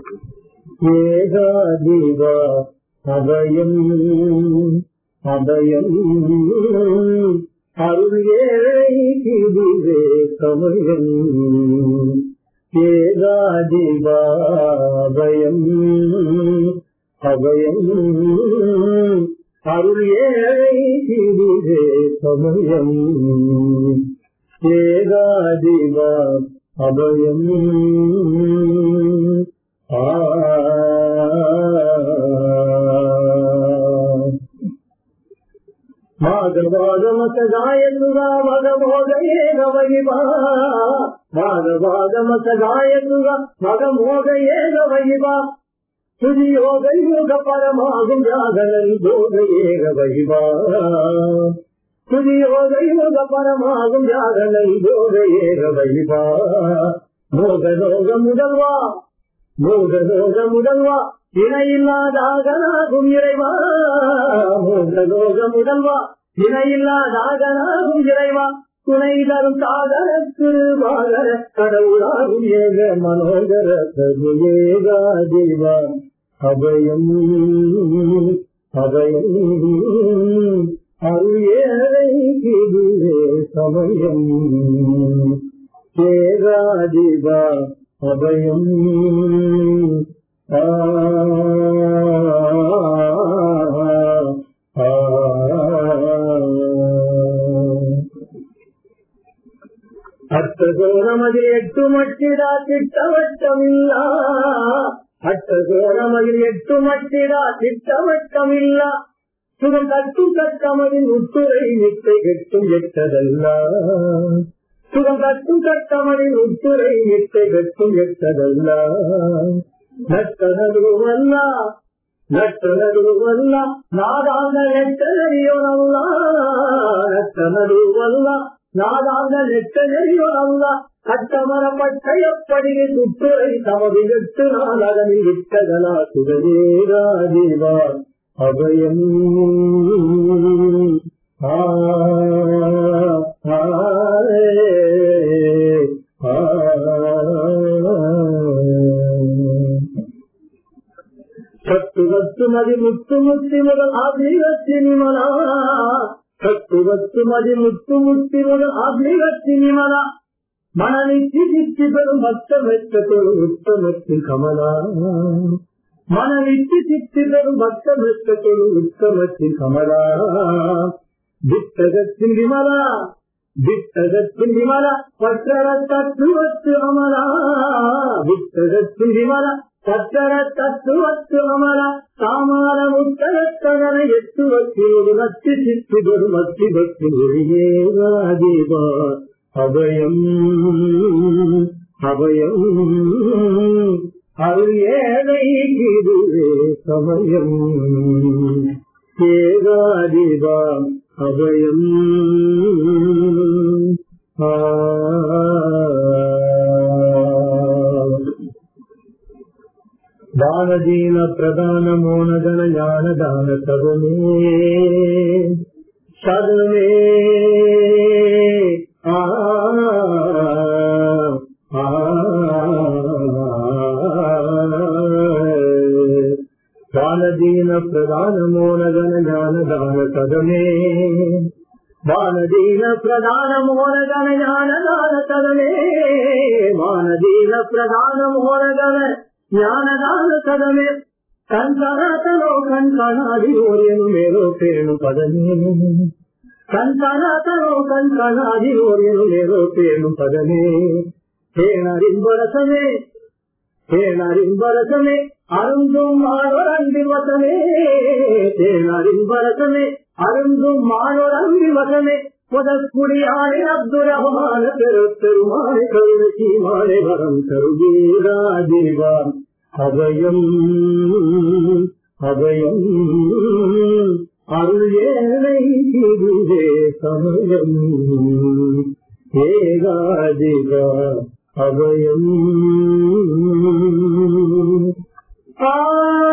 ஏகாதிவா அபயம் அபயம் அருள் ஏழைதிவே சமயம் ஏகாதிவா அபயம் அபயம் அருள் ஏழைதிவே சமயம் ஏகாதிவா அபயம் ஆ ಮಾಘವಾಗಮಸಗಾಯತುಗ ಮಗಮೋಗಯೇಗವಯಿವ ಮಾಘವಾಗಮಸಗಾಯತುಗ ಮಗಮೋಗಯೇಗವಯಿವ ತುದಿಯೋಗಯುಗ ಪರಮಾகும் ಜಾಗನಲ್ಲಿ ಭೋಗಯೇಗವಯಿವ ತುದಿಯೋಗಯುಗ ಪರಮಾகும் ಜಾಗನಲ್ಲಿ ಭೋಗಯೇಗವಯಿವ மோகலோக முதல்வா மோகலோக முதல்வா இணையில்லாதாகனாகும் இறைவா மோகலோக முதல்வா இணையில்லாதாகனாகும் இறைவா துணை தரும் சாகரத்து மாகர கடவுளாகும் ஏக மனோகர பிரபு ஏகாதிவா அபயம் அபயம் அருள் ஏழை இதுவே சமயம் ஏகாதிவா அபயம் ஆ ஆ அட்டகோணமதில் எட்டு மட்டிடா திட்டவட்டமில்ல அட்டகோணமதில் எட்டு மட்டிடா திட்டவட்டமில்ல சுகம் கட்டும் கட்டமதில் உத்துரை நித்தை கெட்டும் எட்டதல்ல சுகம் கட்டும் கட்டமதில் உத்துரை நித்தை கெட்டும் எட்டதல்ல நட்டனதுவல்ல நட்டனதுவல்ல நாடாங்க நெட்டறியோனல்ல நட்டனதுவல்ல நாடாங்க நெட்டறியோனல்ல கட்டமர பட்டையப்படியை சுற்றுரை தமது எட்டு நாள் அதனில் விட்டதலா சுகதேராதிவா அபயம் ஆ சத்துவத்து மதி முத்து முத்தி முதல் அபிகத்தி நிமலா சத்துவத்து மதி முத்து முத்தி முதல் அபிகத்தி நிமலா மனநித்தி சித்தி பெறும் பக்தமெத்தொரு உத்தமத்தில் கமலா மனநித்தி சித்தி பெறும் பக்தமெத்தொரு உத்தமத்தில் கமலா வித்தகத்தின் விமலா வித்தகத்தின் விமலா பற்றர தத்துவத்து அமலா வித்தகத்தின் விமலா பற்றர தத்துவத்து அமலா சாமார முத்தகத்தகன எத்துவத்தில் ஒரு நத்தி சித்தி ஒரு மத்தி பக்தி ஒளியேவாதேவா அபயம் அபயம் அது ஏழை இதுவே சமயம் ஏகாதிவா அபயம் ஆ దానదీన ప్రధాన మోనగణ జ్ఞాన దాన సగుమే సగుమే ఆ ఆ దానదీన ప్రధాన మోనగణ జ్ఞాన దాన సగమే వానదీన ప్రధాన మోనగణ జ్ఞాన దాన సగమే వానదీన ప్రధాన మోనగణ ಜ್ಞಾನದಾನ ಸದಮೆ ಕಂಕನಾಥನೋ ಕಣ್ಕಣಾದಿ ಓರ್ಯನು ಮೇಲೋ ಪೇಣು ಪದನೇ ಕಂಕನಾಥನೋ ಕಣ್ಕಣಾದಿ ಓರ್ಯನು ಮೇಲೋ ಪೇಣು ಪದನೇ ಹೇಣರಿಂಬರಸಮೇ ಹೇಣರಿಂಬರಸಮೇ அருந்தும் மாணவரம்பி வசமே தேனரின் வரசமே அருந்தும் மாணவரம்பி வசமே முதற்குடியானே அப்துல் ரஹ்மான பெரு பெருமானே கருணை சீமானே வரம் தருவீராதிவான் அபயம் அபயம் அருள் ஏழை இதுவே சமயம் ஏகாதிவா அபயம் ஆ